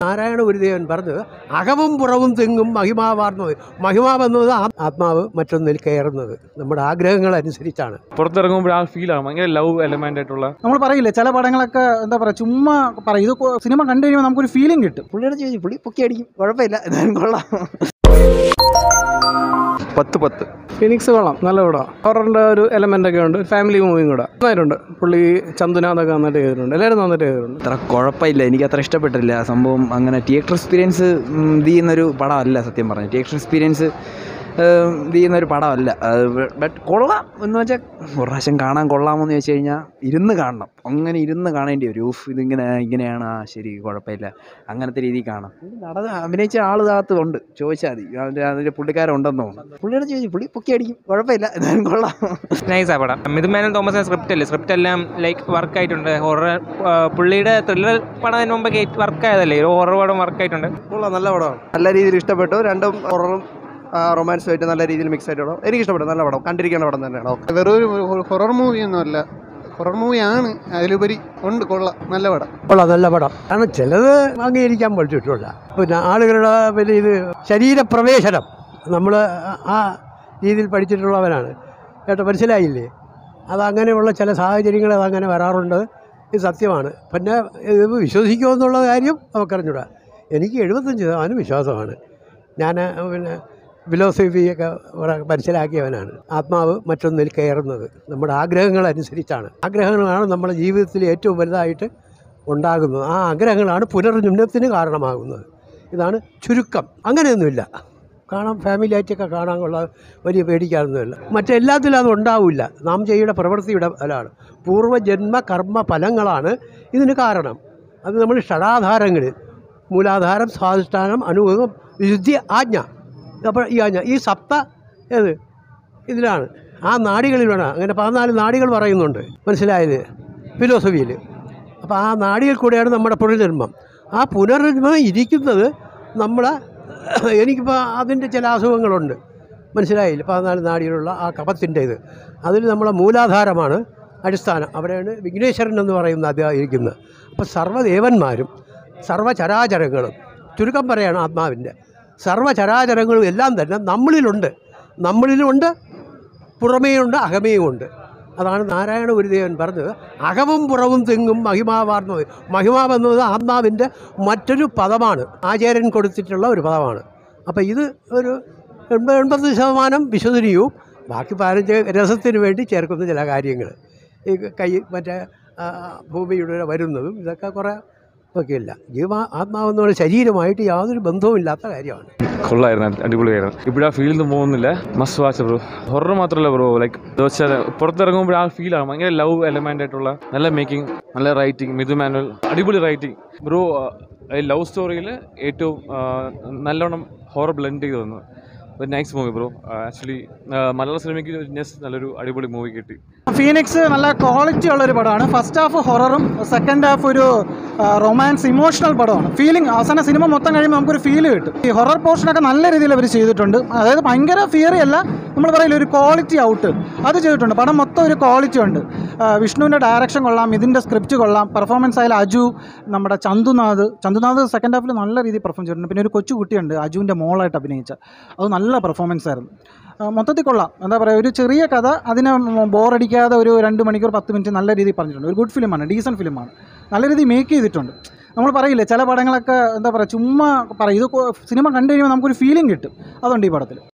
നാരായണ ഗുരുദേവൻ പറഞ്ഞത് അകവും പുറവും തെങ്ങും മഹിമാവാർന്നത് മഹിമാവെന്നത് ആ- ആത്മാവ് മറ്റൊന്നിൽ കയറുന്നത് നമ്മുടെ ആഗ്രഹങ്ങൾ അനുസരിച്ചാണ് പുറത്തിറങ്ങുമ്പോൾ ആ ഫീലാണ് ഭയങ്കര ലവ് എലമെന്റ് ആയിട്ടുള്ള നമ്മൾ പറയില്ലേ ചില പടങ്ങളൊക്കെ എന്താ പറയുക ചുമ്മാ പറയും ഇത് കൊ- സിനിമ കണ്ടു കഴിയുമ്പോൾ നമുക്കൊരു ഫീലിംഗ് കിട്ടും പുള്ളിയുടെ ചോദിച്ചു പുള്ളി പൊക്കി അടിക്കും കുഴപ്പമില്ല എന്തായാലും കൊള്ളാം പത്ത് പത്ത് ഫിനിക്സ് കൊള്ളാം നല്ല പടം ഹൊററിൻ്റെ ഒരു എലമെൻ്റ് ഒക്കെ ഉണ്ട് ഫാമിലി മൂവിയും കൂടെ നന്നായിട്ടുണ്ട് പുള്ളി ചന്ദനാഥൊക്കെ നന്നായിട്ട് ചെയ്തിട്ടുണ്ട് എല്ലാവരും നന്നായിട്ട് ചെയ്തിട്ടുണ്ട് അത്ര കുഴപ്പമില്ല എനിക്ക് അത്ര ഇഷ്ടപ്പെട്ടില്ല സംഭവം അങ്ങനെ തിയേറ്റർ എക്സ്പീരിയൻസ് ഉം, ഇത് ചെയ്യുന്നൊരു പടമല്ല സത്യം പറഞ്ഞു തിയേറ്റർ എക്സ്പീരിയൻസ് ഉം, ഇത് ചെയ്യുന്നൊരു പടമല്ല ബട്ട് കൊള്ളാം എന്ന് വെച്ചാൽ ഒരു പ്രാവശ്യം കാണാൻ കൊള്ളാമെന്ന് ചോദിച്ചു കഴിഞ്ഞാൽ ഇരുന്ന് കാണണം അങ്ങനെ ഇരുന്ന് കാണേണ്ടി വരും ഊഫ് ഇതിങ്ങനെ ഇങ്ങനെയാണ് ആ ശരി കുഴപ്പമില്ല അങ്ങനത്തെ രീതിയിൽ കാണാം നടന്ന് അഭിനയിച്ച ആൾ താകത്ത് ഉണ്ട് ചോദിച്ചാൽ മതി അതിൻ്റെ അതിൻ്റെ പുള്ളിക്കാരുണ്ടെന്ന് തോന്നുന്നു പുള്ളിയുടെ ചോദിച്ചു പുള്ളി പൊക്കി അടിക്കും കുഴപ്പമില്ല എന്തായാലും കൊള്ളാം നൈസാ പടം മിഥുമേനൻ തോമസ് സ്ക്രിപ്റ്റ് അല്ലേ സ്ക്രിപ്റ്റ് എല്ലാം ലൈക്ക് വർക്ക് ആയിട്ടുണ്ട് ഹൊറർ പുള്ളിയുടെ ത്രില്ലർ പടം അതിന് മുമ്പ് വർക്ക് ആയതല്ലേ ഒരു ഹൊറർ പടം വർക്ക് ആയിട്ടുണ്ട് കൊള്ളാം നല്ല പടമാണ് നല്ല രീതിയിൽ ഇഷ്ടപ്പെട്ടു രണ്ടും ഹൊററും റൊമാൻസും ആയിട്ട് നല്ല രീതിയിൽ മിക്സ് ആയിട്ട് പടം എനിക്ക് ഇഷ്ടപ്പെട്ടു നല്ല പടം കണ്ടിരിക്കേണ്ട പടം തന്നെയാണ് ഓക്കെ വെറൊരു ഹൊറർ മൂവിയൊന്നുമല്ല ഹൊറർ മൂവിയാണ് അതിലുപരി ഉണ്ട് കൊള്ളാം നല്ല പടം കൊള്ളാം നല്ല പടം കാരണം ചിലത് അംഗീകരിക്കാൻ പറ്റിയിട്ടില്ല പിന്നെ ആളുകളുടെ പിന്നെ ഇത് ശരീരപ്രവേശനം നമ്മൾ ആ രീതിയിൽ പഠിച്ചിട്ടുള്ളവരാണ് കേട്ടോ മനസ്സിലായില്ലേ അത് അങ്ങനെയുള്ള ചില സാഹചര്യങ്ങൾ അതങ്ങനെ വരാറുണ്ട് ഇത് സത്യമാണ് പിന്നെ ഇത് വിശ്വസിക്കുമോ എന്നുള്ള കാര്യം നമുക്കറിഞ്ഞൂടാ എനിക്ക് എഴുപത്തഞ്ച് ശതമാനം വിശ്വാസമാണ് ഞാൻ പിന്നെ ഫിലോസഫിയൊക്കെ കുറെ മനസ്സിലാക്കിയവനാണ് ആത്മാവ് മറ്റൊന്നിൽ കയറുന്നത് നമ്മുടെ ആഗ്രഹങ്ങൾ അനുസരിച്ചാണ് ആഗ്രഹങ്ങളാണ് നമ്മുടെ ജീവിതത്തിൽ ഏറ്റവും വലുതായിട്ട് ഉണ്ടാകുന്നത് ആ ആഗ്രഹങ്ങളാണ് പുനർജന്മത്തിന് കാരണമാകുന്നത് ഇതാണ് ചുരുക്കം അങ്ങനെയൊന്നുമില്ല കാണാം ഫാമിലി ആയിട്ടൊക്കെ കാണാൻ കൊള്ള വലിയ പേടിക്കാനൊന്നുമില്ല മറ്റെല്ലാത്തിലും അത് ഉണ്ടാവില്ല നാം ചെയ്യുന്ന പ്രവൃത്തിയുടെ ഫലമാണ് പൂർവ്വജന്മ കർമ്മ ഫലങ്ങളാണ് ഇതിന് കാരണം അത് നമ്മൾ ഷടാധാരങ്ങളിൽ മൂലാധാരം സ്വാധിഷ്ഠാനം അനുഭവം വിശുദ്ധി ആജ്ഞ അപ്പോൾ ഈ ആജ്ഞ ഈ സപ്ത ഏത് ഇതിലാണ് ആ നാടികളിലാണ് അങ്ങനെ പതിനാല് നാടികൾ പറയുന്നുണ്ട് മനസ്സിലായത് ഫിലോസഫിയിൽ അപ്പോൾ ആ നാടികൾ കൂടെയാണ് നമ്മുടെ പുനർജന്മം ആ പുനർജന്മം ഇരിക്കുന്നത് നമ്മളെ എനിക്കിപ്പോൾ അതിൻ്റെ ചില അസുഖങ്ങളുണ്ട് മനസ്സിലായില്ല പതിനാല് നാടികളുള്ള ആ കഫത്തിൻ്റെ ഇത് അതിൽ നമ്മളെ മൂലാധാരമാണ് അടിസ്ഥാനം അവിടെയാണ് വിഘ്നേശ്വരൻ എന്ന് പറയുന്ന അദ്ദേഹം ഇരിക്കുന്നത് അപ്പോൾ സർവ്വദേവന്മാരും സർവ്വചരാചരങ്ങളും ചുരുക്കം പറയാണ് ആത്മാവിൻ്റെ സർവ്വചരാചരങ്ങളും എല്ലാം തന്നെ നമ്മളിലുണ്ട് നമ്മളിലുമുണ്ട് പുറമേയുണ്ട് അകമേയുമുണ്ട് അതാണ് നാരായണ ഗുരുദേവൻ പറഞ്ഞത് അകവും പുറവും തെങ്ങും മഹിമാവാർന്നത് മഹിമാവെന്നത് ആത്മാവിൻ്റെ മറ്റൊരു പദമാണ് ആചാര്യൻ കൊടുത്തിട്ടുള്ള ഒരു പദമാണ് അപ്പോൾ ഇത് ഒരു എൺപത് എൺപത് ശതമാനം വിശ്വസനീയവും ബാക്കി പതിനഞ്ച് രസത്തിന് വേണ്ടി ചേർക്കുന്ന ചില കാര്യങ്ങൾ ഈ കൈ മറ്റേ ആ, ഭൂമിയുടെ വരുന്നതും ഇതൊക്കെ കുറേ ഒക്കെയില്ല ജീവ ആത്മാവെന്ന് പറയുന്ന ശരീരമായിട്ട് യാതൊരു ബന്ധവുമില്ലാത്ത കാര്യമാണ് കൊള്ളായിരുന്നു അടിപൊളിയായിരുന്നു ഇപ്പോഴാ ഫീൽ പോകുന്നില്ല മസ്റ്റ് വാച്ച് ബ്രോ ഹൊറർ മാത്രമല്ല ബ്രോ ലൈക്ക് വെച്ചാൽ പുറത്തിറങ്ങുമ്പോൾ ആ ഫീലാണ് ഭയങ്കര ലവ് എലമെന്റ് ആയിട്ടുള്ള നല്ല മേക്കിംഗ് നല്ല റൈറ്റിംഗ് മിഥു മാനുവൽ അടിപൊളി റൈറ്റിംഗ് ബ്രോ ലവ് സ്റ്റോറിയിൽ ഏറ്റവും ആ, നല്ലോണം ഹൊറർ ബ്ലെൻഡ് ചെയ്ത് വന്നു ഒരു നൈസ് മൂവി ബ്രോ ആക്ച്വലി മലയാള സിനിമയ്ക്ക് നെക്സ്റ്റ് നല്ലൊരു അടിപൊളി മൂവി കിട്ടി ഫീനിക്സ് നല്ല ക്വാളിറ്റി ഉള്ളൊരു പടമാണ് ഫസ്റ്റ് ഹാഫ് ഹൊററും സെക്കൻഡ് ഹാഫ് ഒരു റൊമാൻസ് ഇമോഷണൽ പടമാണ് ഫീലിംഗ് അവസാന സിനിമ മൊത്തം കഴിയുമ്പോൾ നമുക്കൊരു ഫീല് കിട്ടും ഈ ഹൊറർ പോർഷനൊക്കെ നല്ല രീതിയിൽ അവർ ചെയ്തിട്ടുണ്ട് അതായത് ഭയങ്കര ഫിയറി അല്ല നമ്മൾ പറയില്ല ഒരു ക്വാളിറ്റി ഔട്ട് അത് ചെയ്തിട്ടുണ്ട് പടം മൊത്തം ഒരു ക്വാളിറ്റി ഉണ്ട് ആ, വിഷ്ണുവിൻ്റെ ഡയറക്ഷൻ കൊള്ളാം ഇതിൻ്റെ സ്ക്രിപ്റ്റ് കൊള്ളാം പെർഫോമൻസ് ആയാലും അജു നമ്മുടെ ചന്തുനാഥ് ചന്തുനാഥ് സെക്കൻഡ് ഹാഫിൽ നല്ല രീതിയിൽ പെർഫോം ചെയ്തിട്ടുണ്ട് പിന്നെ ഒരു കൊച്ചു കുട്ടിയുണ്ട് അജുവിൻ്റെ മോളായിട്ട് അഭിനയിച്ച അത് നല്ല പെർഫോമൻസ് ആയിരുന്നു ആ, മൊത്തത്തിൽ കൊള്ളാം എന്താ പറയുക ഒരു ചെറിയ കഥ അതിനെ ബോറടിക്കാതെ ഒരു രണ്ട് മണിക്കൂർ പത്ത് മിനിറ്റ് നല്ല രീതിയിൽ പറഞ്ഞിട്ടുണ്ട് ഒരു ഗുഡ് ഫിലിമാണ് ഡീസൻറ്റ് ഫിലിമാണ് നല്ല രീതിയിൽ മേക്ക് ചെയ്തിട്ടുണ്ട് നമ്മൾ പറയില്ലേ ചില പടങ്ങളൊക്കെ എന്താ പറയുക ചുമ്മാ പറയും ഇത് കൊ- സിനിമ കണ്ടു കഴിയുമ്പോൾ നമുക്കൊരു ഫീലിംഗ് കിട്ടും അതുണ്ട് ഈ പടത്തിൽ